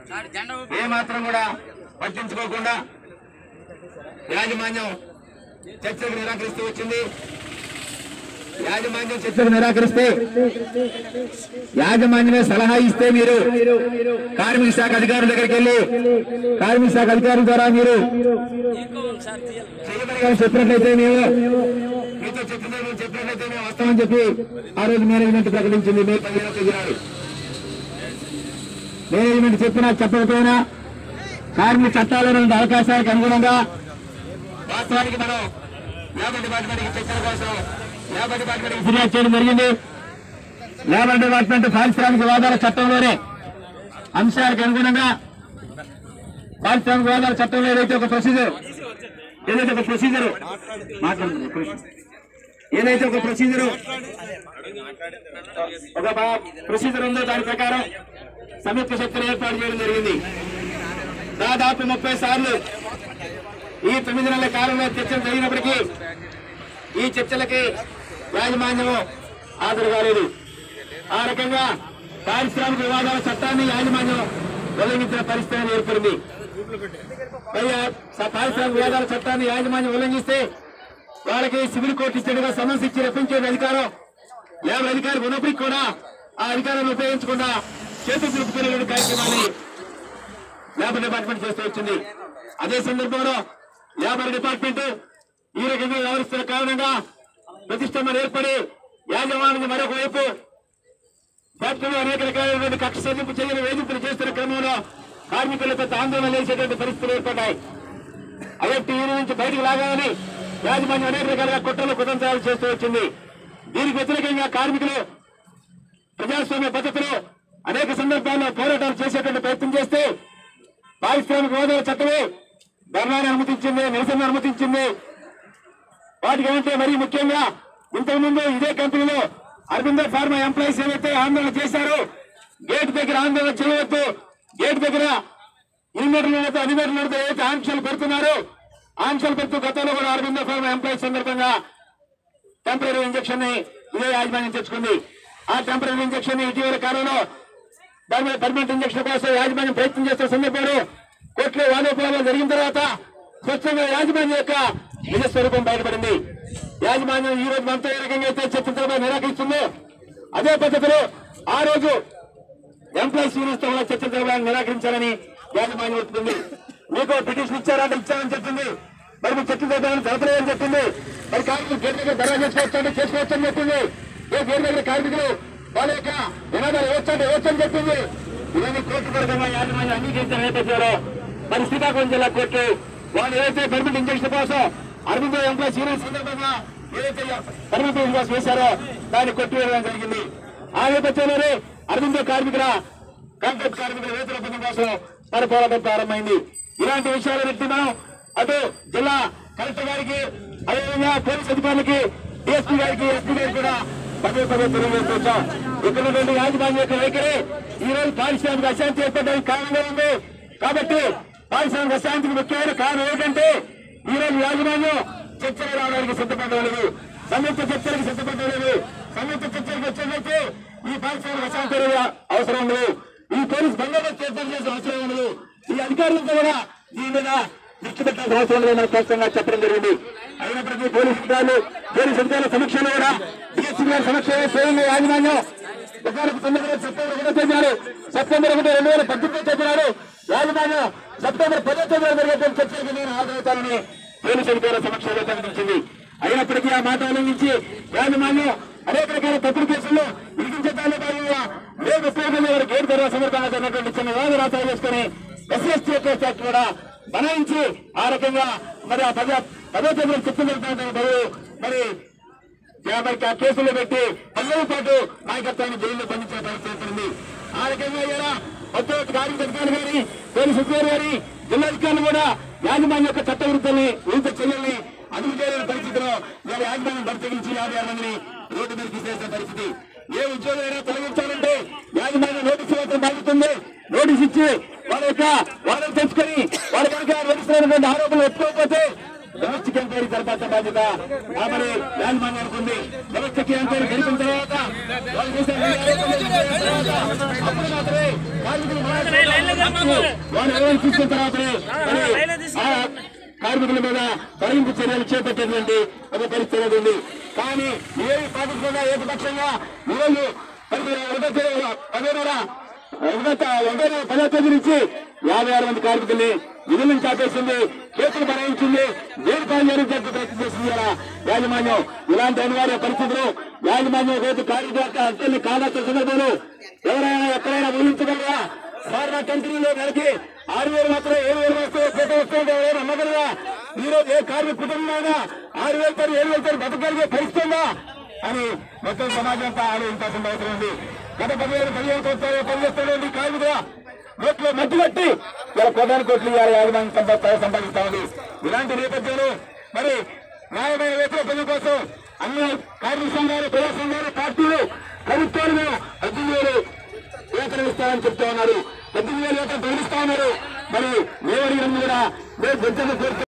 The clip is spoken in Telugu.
ఏ మాత్రం కూడా పట్టించుకోకుండా యాజమాన్యం చర్చకు నిరాకరిస్తూ వచ్చింది యాజమాన్యం చర్చకు నిరాకరిస్తే యాజమాన్యమే సలహా ఇస్తే మీరు కార్మిక శాఖ అధికారుల దగ్గరికి వెళ్ళి కార్మిక శాఖ అధికారుల ద్వారా మీరు చేయమని కానీ చెప్పినట్లయితే మేము మీతో చెప్పిన చెప్పినట్లయితే మేము వస్తామని చెప్పి ఆ రోజు మేనేజ్మెంట్ ప్రకటించింది మే పదిహేను తేదీ నాడు మేనేజ్మెంట్ చెప్పినా చెప్పకపోయినా కార్మిక చట్టాలలో ఉన్న అవకాశాలకు అనుగుణంగా వాస్తవానికి మనం లేబర్ డిపార్ట్మెంట్ చర్చల కోసం లేబర్ డిపార్ట్మెంట్ ఫిర్యాదు చేయడం జరిగింది లేబర్ డిపార్ట్మెంట్ పారిశ్రామిక వాదాల చట్టంలోనే అంశాలకు అనుగుణంగా పారిశ్రామిక వాదాల చట్టంలో ఏదైతే ఒక ప్రొసీజర్ ఏదైతే ఒక ప్రొసీజర్ మాట్లాడుతుంది ఒక నిమిషం. ఏదైతే ఒక ప్రొసీజర్ ఒక ప్రొసీజర్ ఉందో దాని ప్రకారం సంయుక్త శక్తులు ఏర్పాటు చేయడం జరిగింది దాదాపు ముప్పై సార్లు ఈ తొమ్మిది నెలల కాలంలో చర్చలు జరిగినప్పటికీ ఈ చర్చలకి యాజమాన్యము హాజరు కాలేదు ఆ రకంగా పారిశ్రామిక వివాదాల చట్టాన్ని యాజమాన్యం ఉల్లంఘించిన పరిస్థితి ఏర్పడింది పైగా స- పారిశ్రామిక వివాదాల చట్టాన్ని యాజమాన్యం ఉల్లంఘిస్తే వాళ్ళకి సివిల్ కోర్టు ఇచ్చేట్టుగా సమన్స్ ఇచ్చి రప్పించే అధికారం లేబర్ అధికారి ఉన్నప్పటికీ కూడా ఆ అధికారాన్ని ఉపయోగించకుండా చేతులు దులుపుకునే కార్యక్రమాన్ని లేబర్ డిపార్ట్మెంట్ చేస్తూ వచ్చింది అదే సందర్భంలో లేబర్ డిపార్ట్మెంట్ ఈ రకంగా వ్యవహరిస్తున్న కారణంగా ప్రతిష్టంభన ఏర్పడి యాజమాన్యం మరొక వైపు ఫ్యాక్టరీలో అనేక రకాలైనటువంటి కక్ష సాధింపు చేయని వేధింపులు చేస్తున్న క్రమంలో కార్మికులు పెద్ద ఆందోళన చేసేటువంటి పరిస్థితులు ఏర్పడ్డాయి ఐఎఫ్టీ యూనియన్ నుంచి బయటకు లాగాలని యాజమాన్యం అనేక రకాలుగా కుట్రలు కుతంత్రాలు చేస్తూ వచ్చింది దీనికి వ్యతిరేకంగా కార్మికులు ప్రజాస్వామ్య పద్ధతిలో అనేక సందర్భాల్లో పోరాటాలు చేసేటువంటి ప్రయత్నం చేస్తే పారిశ్రామిక హోదాల చట్టమే ధర్నాన్ని అనుమతించింది నిరసన అనుమతించింది వాటికి ఏమంటే మరీ ముఖ్యంగా ఇంతకుముందు ఇదే కంపెనీలో అరవిందో ఫార్మా ఎంప్లాయీస్ ఏవైతే ఆందోళన చేశారో గేట్ దగ్గర ఆందోళన చేయవద్దు గేట్ దగ్గర ఇన్ని మీటర్లతో అన్ని మీటర్లతో ఏవైతే ఆంక్షలు పెడుతున్నారో ఆంక్షలు పెడుతూ గతంలో కూడా అరవిందో ఫార్మా ఎంప్లాయీస్ సందర్భంగా టెంపరీ ఇంజక్షన్ ని ఇదే యాజమాన్యం తెచ్చుకుంది ఆ టెంపరీ ఇంజక్షన్ ని ఇటీవల కాలంలో దాని మీద పర్మనెంట్ ఇంజక్షన్ కోసం యాజమాన్యం ప్రయత్నం చేస్తున్న సందర్భంలో కోర్టులో వాదోపవాదాలు జరిగిన తర్వాత స్వచ్ఛంగా యాజమాన్యం యొక్క నిజ స్వరూపం బయటపడింది యాజమాన్యం ఈ రోజు మనతో ఏ రకంగా అయితే చర్చించడం నిరాకరిస్తుందో అదే పద్ధతిలో ఆ రోజు ఎంప్లాయీస్ యూనియన్స్ తో కూడా చర్చించడానికి నిరాకరించాలని యాజమాన్యం చెప్తుంది మీకు పిటిషన్ ఇచ్చారంటే ఇచ్చారని చెప్తుంది మరి మీరు చర్చించడానికి జరపలేదని చెప్తుంది మరి కార్మికులు గేట్ దగ్గర ధర చేసుకోవచ్చు అంటే చేసుకోవచ్చు అని చెప్పింది ఏ గేట్ దగ్గర కార్మికులు వాళ్ళ యొక్క నినాదాలు ఇవ్వచ్చు అంటే ఇవ్వచ్చు అని చెప్పింది ఇవన్నీ కోర్టు పరంగా యాజమాన్యం అంగీకరించిన నేపథ్యంలో మరి శ్రీకాకుళం జిల్లా కోర్టు వాళ్ళు ఏదైతే పర్మిట్ ఇంజక్షన్ కోసం అరవిందో ఎంప్లాయీస్ యూనియన్ సందర్భంగా ఏదైతే పర్మిట్ కోసం వేశారో దాన్ని కొట్టివేయడం జరిగింది ఆ నేపథ్యంలోనే అరవిందో కార్మికుల కాంట్రాక్ట్ కార్మికుల వేతన పొందడం కోసం మన పోరాటం ప్రారంభమైంది ఇలాంటి విషయాలన్నింటినీ మనం అటు జిల్లా కలెక్టర్ గారికి అదేవిధంగా పోలీస్ అధికారులకి డిఎస్పీ గారికి ఎస్పీ గారికి కూడా పదే పదే తెలియజేస్తున్నాం ఇక్కడ ఉన్నటువంటి యాజమాన్య యొక్క వైఖరి ఈ రోజు పారిశ్రామిక అశాంతి ఏర్పడడానికి కారణంగా ఉంది కాబట్టి పారిశ్రామిక అశాంతికి ముఖ్యమైన కారణం ఏంటంటే ఈ రోజు యాజమాన్యం చర్చలు రావడానికి సిద్ధపడలేదు సంయుక్త చర్చలకు సిద్ధపడలేదు సంయుక్త చర్చలకు వచ్చేటైతే ఈ పారిశ్రామిక అశాంతి అనేది అవసరం ఉండదు ఈ పోలీస్ బందోబస్తు ఏర్పాటు చేసిన అవసరం ఉండదు ఈ అధికారులతో కూడా దీని మీద దృష్టి పెట్టాల్సిన అవసరం లేదని స్పష్టంగా చెప్పడం జరిగింది అయినప్పటికీ పోలీసు అధికారులు పోలీసు అధికారుల సమక్షంలో కూడా డిఎస్సీ గారి సమక్షంలో స్వయంగా యాజమాన్యం ఒకరికి తొమ్మిది సెప్టెంబర్ ఒకటో తేదీ సెప్టెంబర్ ఒకటి రెండు వేల పద్దెనిమిదో తేదీ నాడు యాజమాన్యం సెప్టెంబర్ పదో తేదీ జరిగేటువంటి చర్చలకు నేను హాజరవుతానని పోలీసు అధికారుల సమక్షంలో ప్రకటించింది అయినప్పటికీ ఆ మాట ఉల్లంఘించి యాజమాన్యం అనేక రకాల తప్పుడు కేసుల్లో ఇరికించడాల్లో భాగంగా మే ముప్పై ఎనిమిది వారు గేట్ ధర సమర్పణ జరిగినటువంటి చిన్న వివాద రాత్రి చేసుకుని ఎస్ఎస్టీ యాక్ట్ కూడా బనాయించి ఆ రకంగా మరి ఆ పద పదో తేదీలో చెప్తున్న మరి యాభై కా- కేసులు పెట్టి పల్లెల పాటు నాయకత్వాన్ని జైల్లో బంధించిన పరిస్థితి ఏర్పడింది ఆ రకంగా ఇలా కొత్త కార్మిక అధికారులు గారి పోలీసు అధికారులు గారి జిల్లాధికారులు కూడా యాజమాన్య యొక్క చట్ట విరుద్ధల్ని విరుద్ధ చర్యల్ని అదుపు చేయలేని పరిస్థితిలో ఇవాళ యాజమాన్యం బర్తగించి యాభై ఆరు మందిని రోడ్డు మీద తీసేసిన పరిస్థితి ఏ ఉద్యోగమైనా తొలగించాలంటే యాజమాన్యం నోటీసు ఇవ్వడం బాగుతుంది నోటీస్ ఇచ్చి వాళ్ళ యొక్క వాళ్ళని తెచ్చుకొని వాళ్ళ కనుక నడుస్తున్నటువంటి ఆరోపణలు ఒప్పుకోకపోతే డొమెస్టిక్ ఎంక్వైరీ జరపాల్సిన బాధ్యత కాబట్టి యాజమాన్యానికి ఉంది డొమెస్టిక్ ఎంక్వైరీ జరిపిన తర్వాత వాళ్ళు చేసే అన్ని ఆరోపణలు జరిపిన తర్వాత అప్పుడు మాత్రమే కార్మికులు మాట్లాడాలి. వాళ్ళు ఎవరైనా తీసుకున్న తర్వాతనే మరి ఆ కార్మికుల మీద తొలగింపు చర్యలు చేపట్టేటువంటి ఒక పరిస్థితి అనేది ఉంది కానీ ఏమి పాటించకుండా ఏకపక్షంగా ఈరోజు పదిహేను ఒకటో పదో తేదీ నుంచి యాభై ఆరు మంది కార్మికుల్ని విధుల నుంచి ఆపేసింది కేసులు బనాయించింది జైలు పాలు జరిగేందుకు ప్రయత్నం చేసింది కదా యాజమాన్యం ఇలాంటి అనివార్య పరిస్థితులు యాజమాన్యం రేపు కార్మిక హక్కుల్ని కాదాల్సిన సందర్భంలో ఎవరైనా ఎక్కడైనా ఊహించగలరా ఫార్మా కంపెనీలో నెలకి ఆరు వేలు మాత్రం ఏడు వేలు వస్తే పేట వస్తుంటే ఎవరైనా నమ్మగలరా ఈ రోజు ఏ కార్మిక కుటుంబమైనా ఆరు వేలతో ఏడు వేలతో బతకగలిగే పరిస్థితుందా అని మొత్తం సమాజం అంతా ఆలోచించాల్సిన అవసరం ఉంది గత పదిహేను పదిహేను సంవత్సరాలు పనిచేస్తున్నటువంటి కార్మికుల నోట్లో మట్టి కట్టి ఇలా ప్రధాన కోట్లు ఇవాళ యాజమాన్యం సంపా సంపాదిస్తా ఉంది ఇలాంటి నేపథ్యంలో మరి న్యాయమైన వేతన పని కోసం అన్ని కార్మిక సంఘాలు ప్రజా సంఘాలు పార్టీలు ప్రభుత్వాలు మేము పద్దెనిమిది వేలు వేతనం ఇస్తామని చెప్తా ఉన్నారు పద్దెనిమిది వేలు వేతనం తొలగిస్తా ఉన్నారు మరి మేము అడిగినందుకు కూడా మేము పెంచడం కోరుతున్నాం